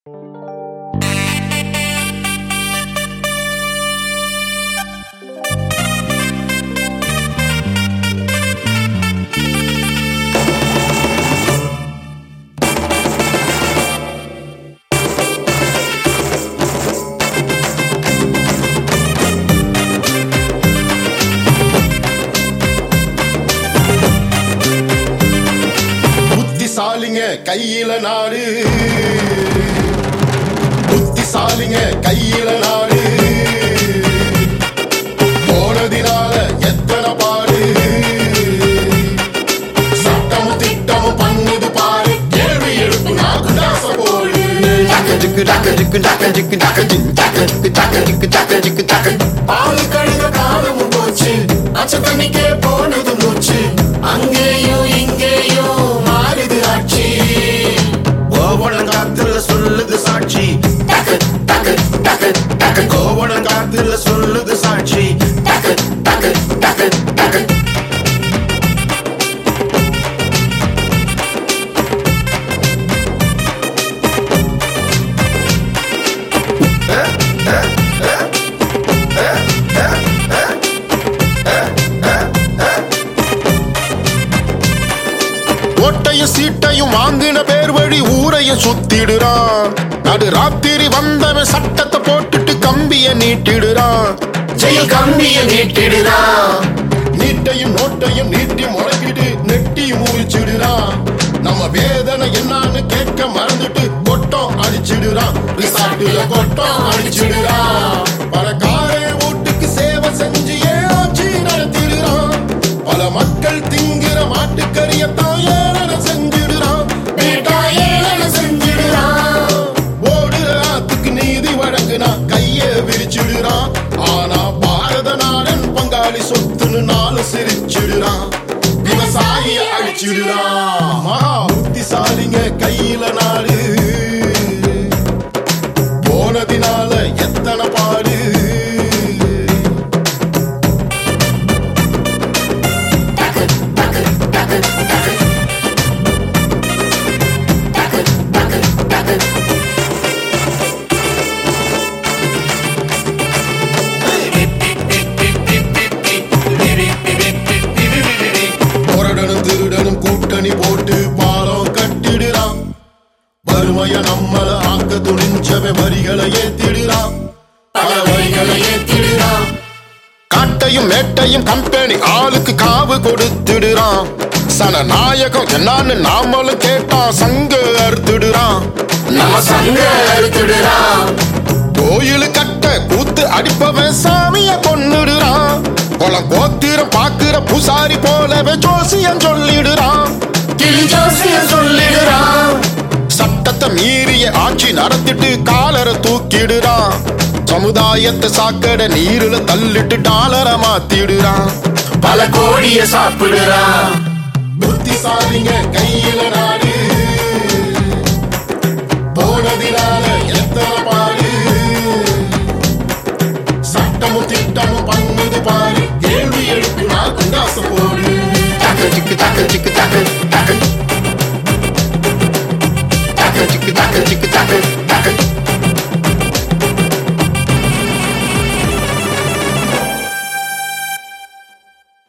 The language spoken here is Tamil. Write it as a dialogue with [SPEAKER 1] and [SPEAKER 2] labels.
[SPEAKER 1] புத்திசாலிங்க கையில நாடு புத்திசாலிங்க கையில நாடு போனதினால எத்தனை பாடு சட்டமும் திட்டமும் பண்ணுது பாரு கேள்வி எழுப்பு நாக்கு தாச போடு பால் கழுத காலமும் போச்சு அச்ச தண்ணிக்கே போனது மூச்சு அங்கேயும் இங்கேயும் மாறுது ஆட்சி
[SPEAKER 2] கோவணம் காத்துல சொல்லுது சாட்சி டக்கு டக்கு டக்கு டக்கு கோவணம் காத்துல சொல்லுது சாட்சி டக்கு டக்கு டக்கு டக்கு
[SPEAKER 1] ஓட்டையும் சீட்டையும் வாங்கின பேர் வழி ஊரையும் சுத்திடுறான் நடு ராத்திரி வந்தவன் சட்டத்தை போட்டுட்டு கம்பிய நீட்டிடுறான்
[SPEAKER 2] ஜெயில் கம்பிய நீட்டிடுறான்
[SPEAKER 1] நீட்டையும் நோட்டையும் நீட்டி முறைக்கிட்டு நெட்டி முழிச்சிடுறான் நம்ம வேதனை என்னன்னு கேட்க மறந்துட்டு கொட்டம் அடிச்சிடுறான் ரிசார்ட்டுல கொட்டம் அடிச்சிடுறான் பணக்காரே வீட்டுக்கு சேவை செஞ்சு ஏஆட்சி நடத்திடுறான் பல மக்கள் திங்கிற மாட்டுக்கறியத்தான் ஏளன செஞ்சிடுறான் பேட்டா ஏளன செஞ்சிடுறான் ஓடுற ஆத்துக்கு நீதி வழங்குனா கைய விரிச்சிடுறான் ஆனா பாரத நாடன் பங்காளி சொத்துன்னு நாலு சிரிச்சிடுறான் விவசாயிய அழிச்சிடுறான் மகா புத்திசாலிங்க கையில நாடு போனதினால எத்தனை பாடு முரடனும் திருடனும் கூட்டணி போட்டு பாலம் கட்டிடுறான் வறுமைய நம்மள ஆக்க துணிஞ்சவன் வரிகளை ஏத்திடுறான் பல வரிகளை ஏத்திடுறான் காட்டையும் மேட்டையும் கம்பெனி ஆளுக்கு காவு கொடுத்துடுறான் சனநாயகம் என்னன்னு நாமளும் கேட்டான் சங்க அறுத்துடுறான்
[SPEAKER 2] நம்ம சங்க அறுத்துடுறான்
[SPEAKER 1] கோயில் கட்ட கூத்து அடிப்பவன் சாமிய கொன்னுடுறான் குளம் கோத்திரம் பாக்குற பூசாரி போலவே ஜோசியம் சொல்லிடுறான்
[SPEAKER 2] கிளி ஜோசியம் சொல்லிடுறான்
[SPEAKER 1] சட்டத்தை மீறிய ஆட்சி நடத்திட்டு காலரை தூக்கிடுறான் சமுதாயத்தை சாக்கடை நீருல தள்ளிட்டு டாலரை மாத்திடுறான்
[SPEAKER 2] பல கோடிய சாப்பிடுறான்
[SPEAKER 1] புத்திசாலிங்க கையில